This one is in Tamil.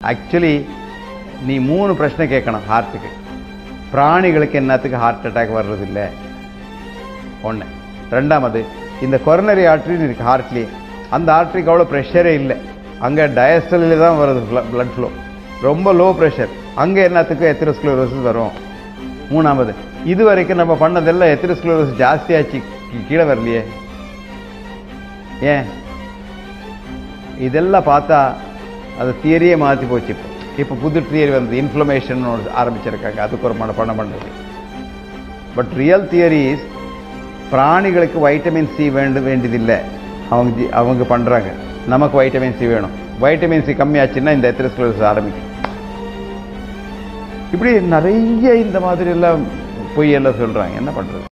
ஆக்சுவலி நீ மூணு பிரச்சனை கேட்கணும் ஹார்ட்டுக்கு பிராணிகளுக்கு என்னத்துக்கு ஹார்ட் அட்டாக் வர்றதில்ல ஒன்று ரெண்டாமது இந்த கொரோனரி ஆர்ட்ரின்னு இருக்கு ஹார்ட்லேயே அந்த ஆர்ட்ரிக்கு அவ்வளோ ப்ரெஷரே இல்லை அங்கே டயஸ்டலில் தான் வருது பிளட் ஃப்ளோ ரொம்ப லோ ப்ரெஷர் அங்கே என்னத்துக்கு எத்திரோஸ்க்ளோரோசிஸ் வரும் மூணாவது இது வரைக்கும் நம்ம பண்ணதெல்லாம் எத்திரோஸ்க்ளோரோசிஸ் ஜாஸ்தியாச்சு கீ- கீழே வரலையே ஏன் இதெல்லாம் பார்த்தா அது தியரியே மாற்றி போச்சு இப்போ இப்போ புது தியரி வந்து இன்ஃப்ளமேஷன் ஆரம்பிச்சிருக்காங்க அதுக்கு ஒரு மனப்பாடம் பண்ணுறது பட் ரியல் தியரி இஸ் பிராணிகளுக்கு வைட்டமின் சி வேண்டு வேண்டியதில்லை அவங்க ஜி- அவங்க பண்ணுறாங்க நமக்கு வைட்டமின் சி வேணும் வைட்டமின் சி கம்மியாச்சுன்னா இந்த எத்திரோஸ்க்ளோசிஸ் ஆரம்பிக்கும் இப்படி நிறைய இந்த மாதிரி எல்லாம் பொய் எல்லாம் சொல்கிறாங்க என்ன பண்ணுறது